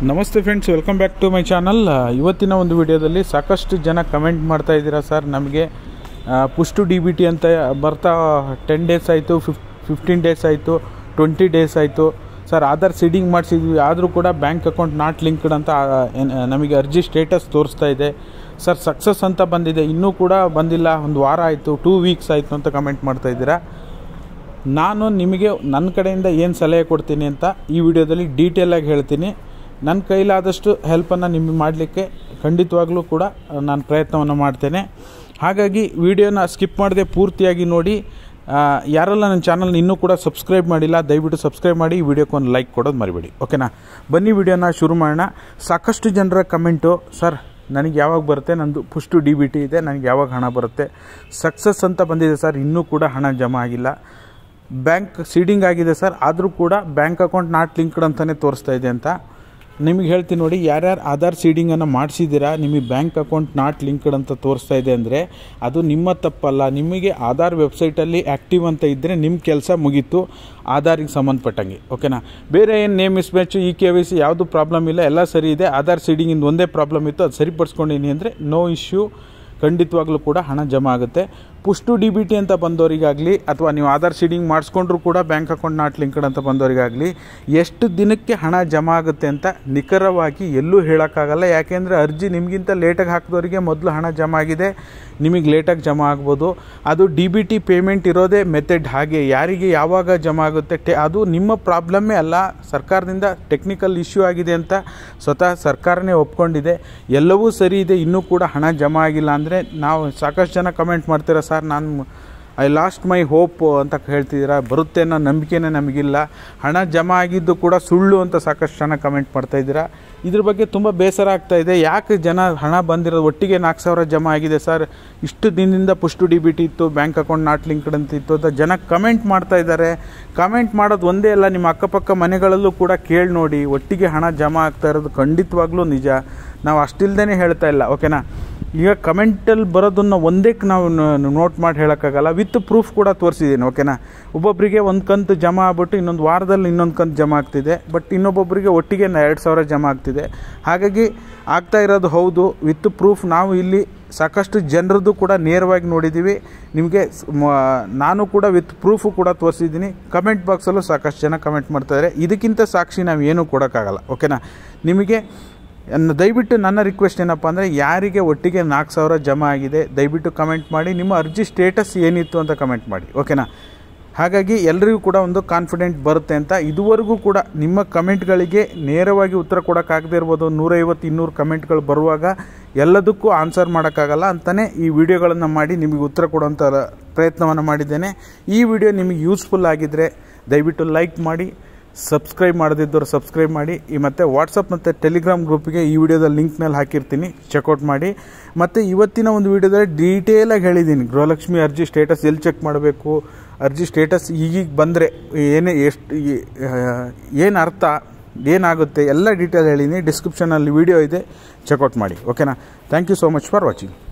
ನಮಸ್ತೆ friends welcome back to my channel ಇವತ್ತಿನ ಒಂದು ವಿಡಿಯೋದಲ್ಲಿ ಸಾಕಷ್ಟು ಜನ ಕಮೆಂಟ್ ಮಾಡ್ತಾ ಇದ್ದೀರಾ ಸರ್ ನಮಗೆ ಪುಷ್ಟು ಡಿ ಬಿ ಟಿ ಅಂತ ಬರ್ತಾ ಟೆನ್ ಡೇಸ್ ಆಯಿತು ಫಿಫ್ ಫಿಫ್ಟೀನ್ ಡೇಸ್ ಆಯಿತು ಟ್ವೆಂಟಿ ಡೇಸ್ ಆಯಿತು ಸರ್ ಆಧಾರ್ ಸೀಡಿಂಗ್ ಮಾಡಿಸಿದ್ವಿ ಆದರೂ ಕೂಡ ಬ್ಯಾಂಕ್ ಅಕೌಂಟ್ ನಾಟ್ ಲಿಂಕ್ಡ್ ಅಂತ ಆ, ಏನ್- ನಮಗೆ ಅರ್ಜಿ ಸ್ಟೇಟಸ್ ತೋರಿಸ್ತಾ ಇದೆ ಸರ್ ಸಕ್ಸಸ್ ಅಂತ ಬಂದಿದೆ ಇನ್ನೂ ಕೂಡ ಬಂದಿಲ್ಲ ಒಂದು ವಾರ ಆಯಿತು ಟೂ ವೀಕ್ಸ್ ಆಯಿತು ಅಂತ ಕಮೆಂಟ್ ಮಾಡ್ತಾ ಇದ್ದೀರಾ ನಾನು ನಿಮಗೆ ನನ್ನ ಕಡೆಯಿಂದ ಏನು ಸಲಹೆ ಕೊಡ್ತೀನಿ ಅಂತ ಈ ವಿಡಿಯೋದಲ್ಲಿ ಡೀಟೇಲಾಗಿ ಹೇಳ್ತೀನಿ ನನ್ನ ಕೈಲಾದಷ್ಟು ಹೆಲ್ಪನ್ನು ನಿಮಗೆ ಮಾಡಲಿಕ್ಕೆ ಖಂಡಿತವಾಗ್ಲೂ ಕೂಡ ನಾನು ಪ್ರಯತ್ನವನ್ನು ಮಾಡ್ತೇನೆ ಹಾಗಾಗಿ ವಿಡಿಯೋನ ಸ್ಕಿಪ್ ಮಾಡದೆ ಪೂರ್ತಿಯಾಗಿ ನೋಡಿ ಆ, ಯಾರೆಲ್ಲ ನನ್ನ ಚಾನಲ್ನ ಇನ್ನೂ ಕೂಡ ಸಬ್ಸ್ಕ್ರೈಬ್ ಮಾಡಿಲ್ಲ ದಯವಿಟ್ಟು ಸಬ್ಸ್ಕ್ರೈಬ್ ಮಾಡಿ ಈ ವಿಡಿಯೋಕ್ಕೆ ಒಂದು ಲೈಕ್ ಕೊಡೋದು ಮರಿಬೇಡಿ ಓಕೆನಾ ಬನ್ನಿ ವಿಡಿಯೋನ ಶುರು ಮಾಡೋಣ ಸಾಕಷ್ಟು ಜನರ ಕಮೆಂಟು ಸರ್ ನನಗೆ ಯಾವಾಗ ಬರುತ್ತೆ ನಂದು ಪುಷ್ಟು ಡಿ ಬಿ ಟಿ ಇದೆ ನನಗೆ ಯಾವಾಗ ಹಣ ಬರುತ್ತೆ ಸಕ್ಸಸ್ ಅಂತ ಬಂದಿದೆ ಸರ್ ಇನ್ನೂ ಕೂಡ ಹಣ ಜಮಾ ಆಗಿಲ್ಲ ಬ್ಯಾಂಕ್ ಸೀಡಿಂಗ್ ಆಗಿದೆ ಸರ್ ಆದರೂ ಕೂಡ ಬ್ಯಾಂಕ್ ಅಕೌಂಟ್ ನಾಟ್ ಲಿಂಕ್ಡ್ ಅಂತಲೇ ತೋರಿಸ್ತಾ ಇದೆ ಅಂತ ನಿಮಗೆ ಹೇಳ್ತೀನಿ ನೋಡಿ ಯಾರ್ಯಾರು ಆಧಾರ್ ಸೀಡಿಂಗನ್ನು ಮಾಡಿಸಿದ್ದೀರಾ ನಿಮಗೆ ಬ್ಯಾಂಕ್ ಅಕೌಂಟ್ ನಾಟ್ ಲಿಂಕ್ಡ್ ಅಂತ ತೋರಿಸ್ತಾ ಇದೆ ಅಂದರೆ ಅದು ನಿಮ್ಮ ತಪ್ಪಲ್ಲ ನಿಮಗೆ ಆಧಾರ್ ವೆಬ್ಸೈಟಲ್ಲಿ ಆ್ಯಕ್ಟಿವ್ ಅಂತ ಇದ್ದರೆ ನಿಮ್ಮ ಕೆಲಸ ಮುಗೀತು ಆಧಾರಿಗೆ ಸಂಬಂಧಪಟ್ಟಂಗೆ ಓಕೆನಾ ಬೇರೆ ಏನು name mismatch E K Y C ಯಾವುದು ಪ್ರಾಬ್ಲಮ್ ಇಲ್ಲ ಎಲ್ಲ ಸರಿ ಇದೆ ಆಧಾರ್ ಸೀಡಿಂಗಿಂದ ಒಂದೇ ಪ್ರಾಬ್ಲಮ್ ಇತ್ತು ಅದು ಸರಿಪಡಿಸ್ಕೊಂಡಿನಿ ಅಂದರೆ ನೋ ಇಶ್ಯೂ ಖಂಡಿತವಾಗ್ಲೂ ಕೂಡ ಹಣ ಜಮಾ ಆಗುತ್ತೆ ಪುಷ್ಟು ಡಿ ಬಿ ಟಿ ಅಂತ ಬಂದವರಿಗಾಗಲಿ ಅಥವಾ ನೀವು ಆಧಾರ್ ಸೀಡಿಂಗ್ ಮಾಡಿಸ್ಕೊಂಡ್ರು ಕೂಡ ಬ್ಯಾಂಕ್ ಅಕೌಂಟ್ ನಾಟ್ ಲಿಂಕ್ಡ್ ಅಂತ ಬಂದವರಿಗಾಗಲಿ ಎಷ್ಟು ದಿನಕ್ಕೆ ಹಣ ಜಮಾ ಆಗುತ್ತೆ ಅಂತ ನಿಖರವಾಗಿ ಎಲ್ಲೂ ಹೇಳೋಕ್ಕಾಗಲ್ಲ ಯಾಕೆಂದರೆ ಅರ್ಜಿ ನಿಮಗಿಂತ ಲೇಟಾಗಿ ಹಾಕಿದವರಿಗೆ ಮೊದಲು ಹಣ ಜಮಾ ಆಗಿದೆ ನಿಮಗೆ ಲೇಟಾಗಿ ಜಮಾ ಆಗ್ಬೋದು ಅದು ಡಿ ಬಿ ಟಿ ಪೇಮೆಂಟ್ ಇರೋದೇ ಮೆಥಡ್ ಹಾಗೆ ಯಾರಿಗೆ ಯಾವಾಗ ಜಮಾ ಆಗುತ್ತೆ ಟೆ ಅದು ನಿಮ್ಮ ಪ್ರಾಬ್ಲಮ್ಮೇ ಅಲ್ಲ ಸರ್ಕಾರದಿಂದ ಟೆಕ್ನಿಕಲ್ ಇಶ್ಯೂ ಆಗಿದೆ ಅಂತ ಸ್ವತಃ ಸರ್ಕಾರನೇ ಒಪ್ಕೊಂಡಿದೆ ಎಲ್ಲವೂ ಸರಿ ಇದೆ ಇನ್ನೂ ಕೂಡ ಹಣ ಜಮಾ ಆಗಿಲ್ಲ ಅಂದರೆ ನಾವು ಸಾಕಷ್ಟು ಜನ ಕಮೆಂಟ್ ಮಾಡ್ತೀರಾ ಸರ್ ನಾನು ಐ ಲಾಸ್ಟ್ ಮೈ ಹೋಪ್ ಅಂತ ಹೇಳ್ತಿದ್ದೀರಾ ಬರುತ್ತೆ ಅನ್ನೋ ನಂಬಿಕೆನೇ ನಮಗಿಲ್ಲ ಹಣ ಜಮಾ ಆಗಿದ್ದು ಕೂಡ ಸುಳ್ಳು ಅಂತ ಸಾಕಷ್ಟು ಜನ ಕಮೆಂಟ್ ಮಾಡ್ತಾ ಇದ್ದೀರಾ ಇದ್ರ ಬಗ್ಗೆ ತುಂಬ ಬೇಸರ ಆಗ್ತಾ ಇದೆ ಯಾಕೆ ಜನ ಹಣ ಬಂದಿರೋದು ಒಟ್ಟಿಗೆ ನಾಲ್ಕು ಸಾವಿರ ಜಮಾ ಆಗಿದೆ ಸರ್ ಇಷ್ಟು ದಿನದಿಂದ ಪುಷ್ಟು ಡಿ ಬಿ ಟಿ ಇತ್ತು ಬ್ಯಾಂಕ್ ಅಕೌಂಟ್ ನಾಟ್ ಲಿಂಕ್ಡ್ ಅಂತ ಇತ್ತು ಅಂತ ಜನ ಕಮೆಂಟ್ ಮಾಡ್ತಾ ಇದ್ದಾರೆ ಕಮೆಂಟ್ ಮಾಡೋದು ಒಂದೇ ಅಲ್ಲ ನಿಮ್ಮ ಅಕ್ಕಪಕ್ಕ ಮನೆಗಳಲ್ಲೂ ಕೂಡ ಕೇಳಿ ನೋಡಿ ಒಟ್ಟಿಗೆ ಹಣ ಜಮಾ ಆಗ್ತಾ ಇರೋದು ಖಂಡಿತವಾಗ್ಲೂ ನಿಜ ನಾವು ಅಷ್ಟಿಲ್ದೇ ಹೇಳ್ತಾ ಇಲ್ಲ ಓಕೆನಾ ಈಗ ಕಮೆಂಟಲ್ಲಿ ಬರೋದನ್ನು ಒಂದಕ್ಕೆ ನಾವು ನೋಟ್ ಮಾಡಿ ಹೇಳೋಕ್ಕಾಗಲ್ಲ ವಿತ್ ಪ್ರೂಫ್ ಕೂಡ ತೋರಿಸಿದ್ದೀನಿ ಓಕೆನಾ ಒಬ್ಬೊಬ್ಬರಿಗೆ ಒಂದು ಕಂತು ಜಮಾ ಆಗ್ಬಿಟ್ಟು ಇನ್ನೊಂದು ವಾರದಲ್ಲಿ ಇನ್ನೊಂದು ಕಂತು ಜಮಾ ಆಗ್ತಿದೆ ಬಟ್ ಇನ್ನೊಬ್ಬೊಬ್ಬರಿಗೆ ಒಟ್ಟಿಗೆ ಎರಡು ಸಾವಿರ ಜಮಾ ಆಗ್ತಿದೆ ಹಾಗಾಗಿ ಆಗ್ತಾ ಇರೋದು ಹೌದು ವಿತ್ ಪ್ರೂಫ್ ನಾವು ಇಲ್ಲಿ ಸಾಕಷ್ಟು ಜನರದ್ದು ಕೂಡ ನೇರವಾಗಿ ನೋಡಿದ್ದೀವಿ ನಿಮಗೆ ಸ್- ಮ- ನಾನು ಕೂಡ ವಿತ್ ಪ್ರೂಫು ಕೂಡ ತೋರಿಸಿದ್ದೀನಿ ಕಮೆಂಟ್ ಬಾಕ್ಸಲ್ಲೂ ಸಾಕಷ್ಟು ಜನ ಕಮೆಂಟ್ ಮಾಡ್ತಾಯಿದ್ದಾರೆ ಇದಕ್ಕಿಂತ ಸಾಕ್ಷಿ ನಾವು ಏನೂ ಕೊಡೋಕ್ಕಾಗಲ್ಲ ಓಕೆನಾ ನಿಮಗೆ ಅನ್ನ- ದಯವಿಟ್ಟು ನನ್ನ ರಿಕ್ವೆಸ್ಟ್ ಏನಪ್ಪ ಅಂದರೆ ಯಾರಿಗೆ ಒಟ್ಟಿಗೆ ನಾಲ್ಕು ಸಾವಿರ ಜಮಾ ಆಗಿದೆ ದಯವಿಟ್ಟು ಕಮೆಂಟ್ ಮಾಡಿ ನಿಮ್ಮ ಅರ್ಜಿ ಸ್ಟೇಟಸ್ ಏನಿತ್ತು ಅಂತ ಕಮೆಂಟ್ ಮಾಡಿ ಓಕೆನಾ ಹಾಗಾಗಿ ಎಲ್ರಿಗೂ ಕೂಡ ಒಂದು ಕಾನ್ಫಿಡೆಂಟ್ ಬರುತ್ತೆ ಅಂತ ಇದುವರೆಗೂ ಕೂಡ ನಿಮ್ಮ ಕಮೆಂಟ್ಗಳಿಗೆ ನೇರವಾಗಿ ಉತ್ತರ ಕೊಡೋಕ್ಕಾಗದೇ ಇರ್ಬೋದು ನೂರೈವತ್ತು ಇನ್ನೂರು ಕಮೆಂಟ್ಗಳು ಬರುವಾಗ ಎಲ್ಲದಕ್ಕೂ ಆನ್ಸರ್ ಮಾಡೋಕ್ಕಾಗಲ್ಲ ಅಂತಲೇ ಈ ವಿಡಿಯೋಗಳನ್ನು ಮಾಡಿ ನಿಮಗೆ ಉತ್ತರ ಕೊಡುವಂಥ ಪ್ರಯತ್ನವನ್ನು ಮಾಡಿದ್ದೇನೆ ಈ ವಿಡಿಯೋ ನಿಮಗೆ ಯೂಸ್ಫುಲ್ ಆಗಿದ್ದರೆ ದಯವಿಟ್ಟು ಲೈಕ್ ಮಾಡಿ ಸಬ್ಸ್ಕ್ರೈಬ್ ಮಾಡದಿದ್ದವರು ಸಬ್ಸ್ಕ್ರೈಬ್ ಮಾಡಿ ಈ ಮತ್ತು ವಾಟ್ಸಪ್ ಮತ್ತು ಟೆಲಿಗ್ರಾಮ್ ಗ್ರೂಪಿಗೆ ಈ ವಿಡಿಯೋದಲ್ಲಿ ಲಿಂಕ್ನಲ್ಲಿ ಹಾಕಿರ್ತೀನಿ ಚೆಕ್ಔಟ್ ಮಾಡಿ ಮತ್ತು ಇವತ್ತಿನ ಒಂದು ವಿಡಿಯೋದಲ್ಲಿ ಡೀಟೇಲಾಗಿ ಹೇಳಿದ್ದೀನಿ ಗೃಹಲಕ್ಷ್ಮಿ ಅರ್ಜಿ ಸ್ಟೇಟಸ್ ಎಲ್ಲಿ ಚೆಕ್ ಮಾಡಬೇಕು ಅರ್ಜಿ ಸ್ಟೇಟಸ್ ಈಗೀಗ ಬಂದರೆ ಏನೇ ಎಷ್ಟು ಏನು ಅರ್ಥ ಏನಾಗುತ್ತೆ ಎಲ್ಲ ಡೀಟೇಲ್ ಹೇಳಿದ್ದೀನಿ ಡಿಸ್ಕ್ರಿಪ್ಷನಲ್ಲಿ ವಿಡಿಯೋ ಇದೆ ಚೆಕ್ಔಟ್ ಮಾಡಿ ಓಕೆನಾ thank you so much for watching